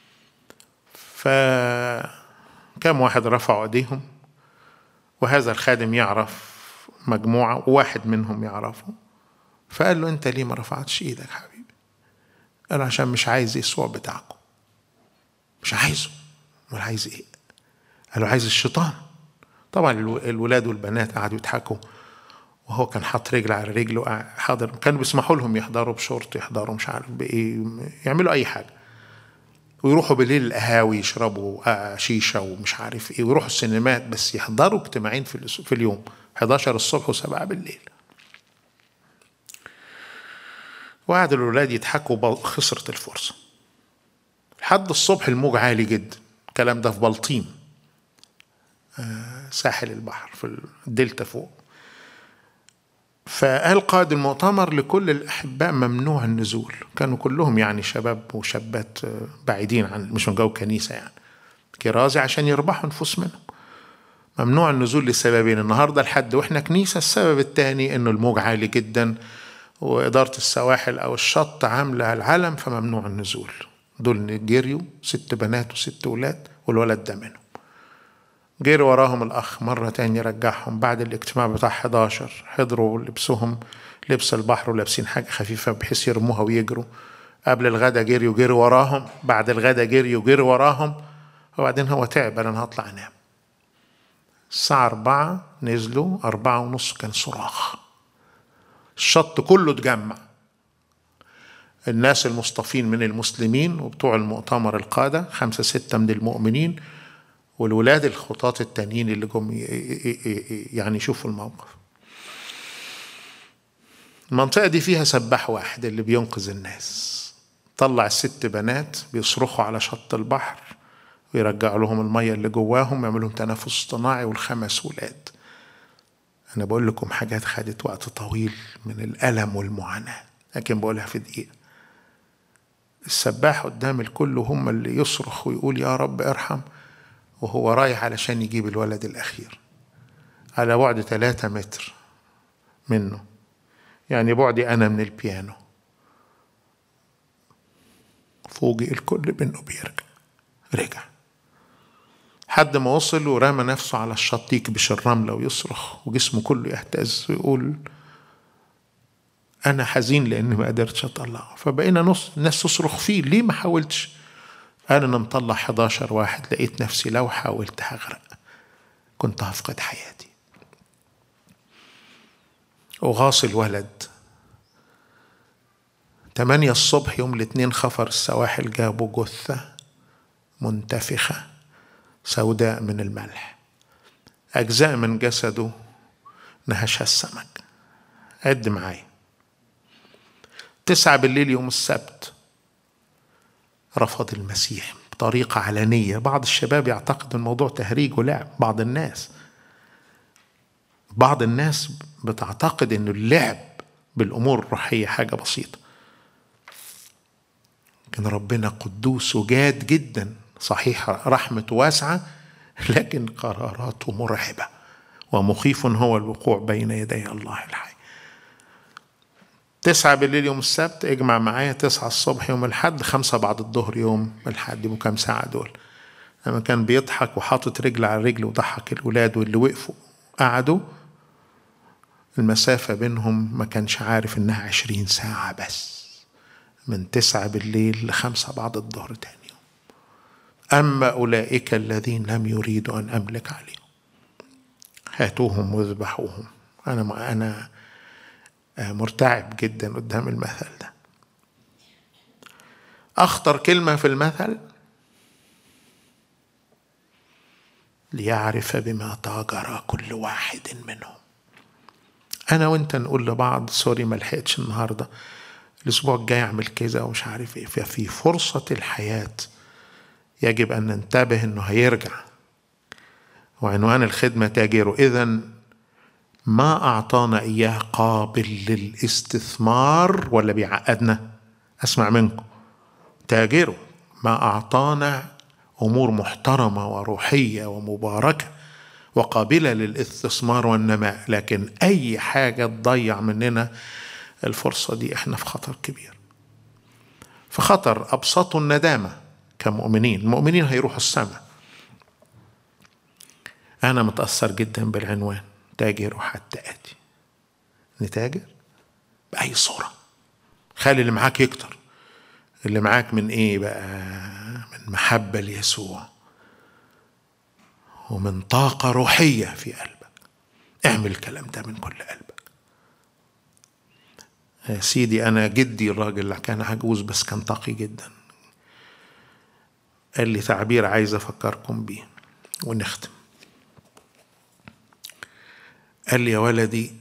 فكم واحد رفعوا ايديهم وهذا الخادم يعرف مجموعة وواحد منهم يعرفه فقال له انت ليه ما رفعتش ايدك حبيبي قال عشان مش عايز يسوع بتاعكم مش عايزه امال عايز ايه قالوا عايز الشيطان طبعا الولاد والبنات قعدوا يضحكوا وهو كان حاط رجل على رجله حاضر كانوا بيسمحوا لهم يحضروا بشورت يحضروا مش عارف بايه يعملوا اي حاجه ويروحوا بالليل القهاوي يشربوا شيشه ومش عارف ايه ويروحوا السينمات بس يحضروا اجتماعين في, في اليوم 11 الصبح و7 بالليل وقعد الولاد يضحكوا خسرت الفرصه لحد الصبح الموج عالي جدا الكلام ده في بلطيم ساحل البحر في الدلتا فوق فقال قائد المؤتمر لكل الأحباء ممنوع النزول كانوا كلهم يعني شباب وشابات بعيدين عن مش من جو كنيسة يعني كرازي عشان يربحوا نفوس منهم ممنوع النزول لسببين النهاردة الحد وإحنا كنيسة السبب الثاني إنه الموج عالي جدا وإدارة السواحل أو الشط عاملة العلم فممنوع النزول دول جريوا ست بنات وست ولاد والولد ده منهم جري وراهم الأخ مرة تاني رجعهم بعد الاجتماع بتاع 11 حضروا لبسهم لبس البحر ولابسين حاجة خفيفة بحيث يرموها ويجروا قبل الغدا جري وجري وراهم بعد الغدا جري وجري وراهم وبعدين هو تعب أنا هطلع أنام الساعة أربعة نزلوا أربعة ونص كان صراخ الشط كله اتجمع الناس المصطفين من المسلمين وبتوع المؤتمر القادة خمسة ستة من المؤمنين والولاد الخطاة التانيين اللي جم يعني يشوفوا الموقف المنطقة دي فيها سباح واحد اللي بينقذ الناس طلع الست بنات بيصرخوا على شط البحر ويرجعوا لهم المية اللي جواهم يعملوا لهم تنفس اصطناعي والخمس ولاد أنا بقول لكم حاجات خدت وقت طويل من الألم والمعاناة لكن بقولها في دقيقة السباح قدام الكل هم اللي يصرخ ويقول يا رب ارحم وهو رايح علشان يجيب الولد الأخير على بعد ثلاثة متر منه يعني بعدي أنا من البيانو فوجئ الكل بأنه بيرجع رجع حد ما وصل ورمى نفسه على الشط يكبش الرملة ويصرخ وجسمه كله يهتز ويقول أنا حزين لأني ما قدرتش أطلعه فبقينا نص الناس تصرخ فيه ليه ما حاولتش أنا أنا مطلع 11 واحد لقيت نفسي لو حاولت هغرق كنت هفقد حياتي وغاص الولد تمانية الصبح يوم الاثنين خفر السواحل جابوا جثة منتفخة سوداء من الملح أجزاء من جسده نهشها السمك عد معايا تسعة بالليل يوم السبت رفض المسيح بطريقة علنية بعض الشباب يعتقد الموضوع تهريج ولعب بعض الناس بعض الناس بتعتقد ان اللعب بالامور الروحيه حاجه بسيطه لكن ربنا قدوس وجاد جدا صحيح رحمته واسعه لكن قراراته مرعبه ومخيف هو الوقوع بين يدي الله الحي تسعة بالليل يوم السبت اجمع معايا تسعة الصبح يوم الحد خمسة بعد الظهر يوم الحد يبقوا كام ساعة دول لما كان بيضحك وحاطط رجل على رجل وضحك الولاد واللي وقفوا قعدوا المسافة بينهم ما كانش عارف إنها عشرين ساعة بس من تسعة بالليل لخمسة بعد الظهر تاني يوم أما أولئك الذين لم يريدوا أن أملك عليهم هاتوهم واذبحوهم أنا أنا مرتعب جدا قدام المثل ده أخطر كلمة في المثل ليعرف بما تاجر كل واحد منهم انا وانت نقول لبعض سوري ما لحقتش النهارده الاسبوع الجاي اعمل كذا ومش عارف ايه ففي فرصه الحياه يجب ان ننتبه انه هيرجع وعنوان الخدمه تاجره اذا ما اعطانا اياه قابل للاستثمار ولا بيعقدنا اسمع منكم تاجره ما اعطانا امور محترمه وروحيه ومباركه وقابله للاستثمار والنماء لكن اي حاجه تضيع مننا الفرصه دي احنا في خطر كبير في خطر ابسطه الندامه كمؤمنين المؤمنين هيروحوا السماء انا متاثر جدا بالعنوان تاجر حتى اتي نتاجر باي صوره خلي اللي معاك يكتر اللي معاك من ايه بقى من محبه ليسوع ومن طاقه روحيه في قلبك اعمل الكلام ده من كل قلبك يا سيدي انا جدي الراجل اللي كان عجوز بس كان تقي جدا قال لي تعبير عايز افكركم بيه ونختم قال لي يا ولدي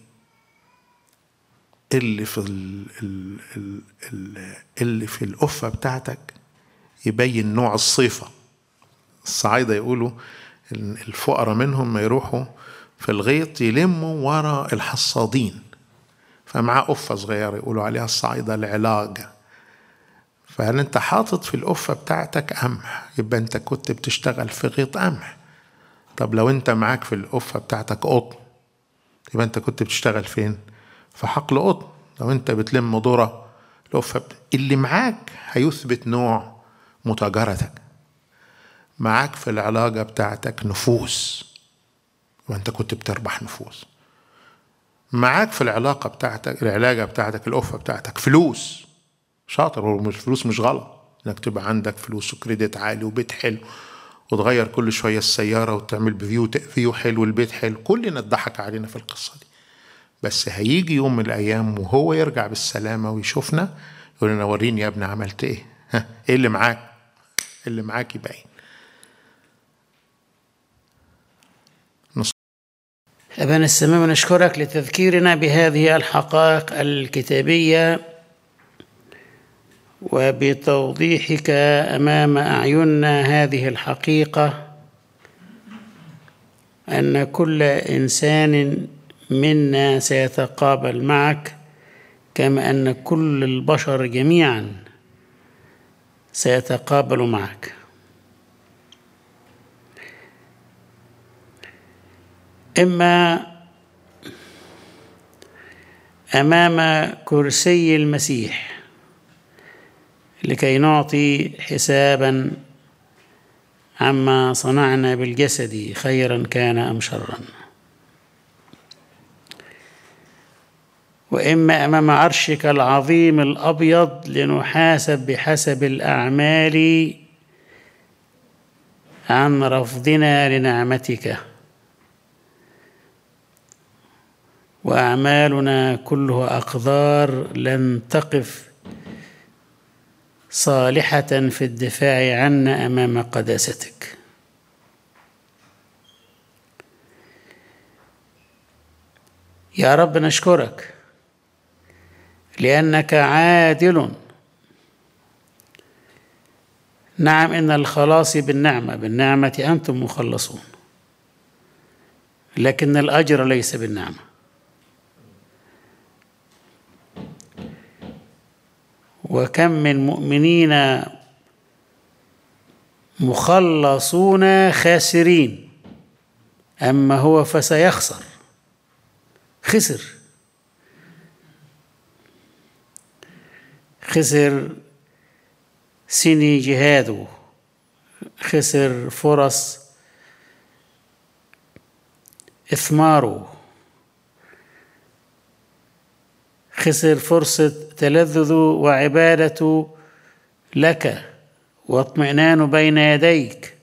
اللي في ال ال ال ال اللي في القفه بتاعتك يبين نوع الصيفه الصعايده يقولوا الفقراء منهم ما يروحوا في الغيط يلموا ورا الحصادين فمعاه قفة صغيرة يقولوا عليها الصعيدة العلاجة فهل انت حاطط في القفة بتاعتك قمح يبقى انت كنت بتشتغل في غيط قمح طب لو انت معاك في القفة بتاعتك قطن يبقى انت كنت بتشتغل فين في حقل قطن لو انت بتلم ذرة القفة بت... اللي معاك هيثبت نوع متاجرتك معاك في العلاقة بتاعتك نفوس وانت كنت بتربح نفوس معاك في العلاقة بتاعتك العلاقة بتاعتك القفة بتاعتك فلوس شاطر هو مش فلوس مش غلط انك تبقى عندك فلوس وكريدت عالي وبيت حلو وتغير كل شوية السيارة وتعمل بفيو فيو حلو البيت حلو كلنا اتضحك علينا في القصة دي بس هيجي يوم من الأيام وهو يرجع بالسلامة ويشوفنا يقول لنا وريني يا ابني عملت ايه ها ايه اللي معاك اللي معاك يبين أبانا السماء نشكرك لتذكيرنا بهذه الحقائق الكتابية وبتوضيحك أمام أعيننا هذه الحقيقة أن كل إنسان منا سيتقابل معك كما أن كل البشر جميعا سيتقابل معك إما أمام كرسي المسيح لكي نعطي حسابا عما صنعنا بالجسد خيرا كان أم شرا وإما أمام عرشك العظيم الأبيض لنحاسب بحسب الأعمال عن رفضنا لنعمتك واعمالنا كلها اقدار لن تقف صالحه في الدفاع عنا امام قداستك يا رب نشكرك لانك عادل نعم ان الخلاص بالنعمه بالنعمه انتم مخلصون لكن الاجر ليس بالنعمه وكم من مؤمنين مخلصون خاسرين اما هو فسيخسر خسر خسر سني جهاده خسر فرص اثماره خسر فرصة تلذذ وعبادة لك واطمئنان بين يديك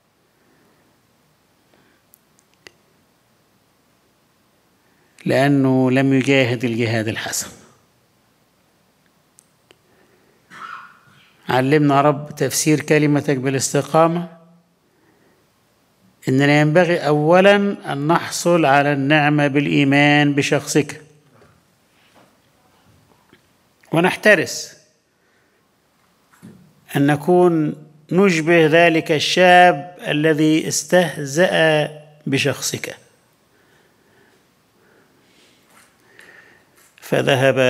لأنه لم يجاهد الجهاد الحسن علمنا رب تفسير كلمتك بالاستقامة إننا ينبغي أولا أن نحصل على النعمة بالإيمان بشخصك ونحترس أن نكون نشبه ذلك الشاب الذي استهزأ بشخصك فذهب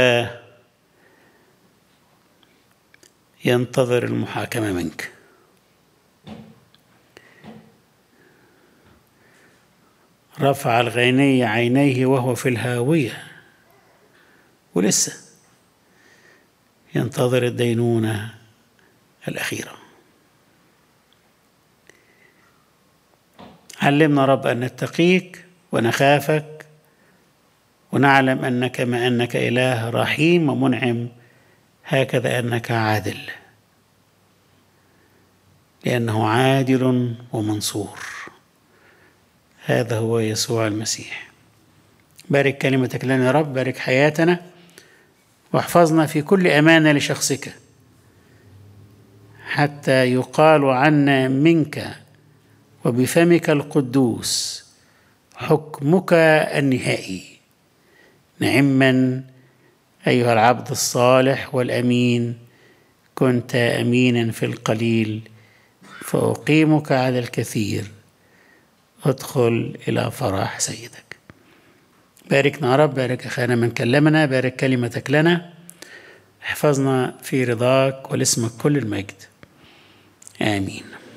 ينتظر المحاكمة منك رفع الغني عينيه وهو في الهاوية ولسه ينتظر الدينونة الأخيرة علمنا رب أن نتقيك ونخافك ونعلم أنك ما أنك إله رحيم ومنعم هكذا أنك عادل لأنه عادل ومنصور هذا هو يسوع المسيح بارك كلمتك لنا يا رب بارك حياتنا واحفظنا في كل أمانة لشخصك حتى يقال عنا منك وبفمك القدوس حكمك النهائي نعما أيها العبد الصالح والأمين كنت أمينا في القليل فأقيمك على الكثير ادخل إلى فرح سيدك باركنا يا رب بارك أخانا من كلمنا بارك كلمتك لنا احفظنا في رضاك ولاسمك كل المجد آمين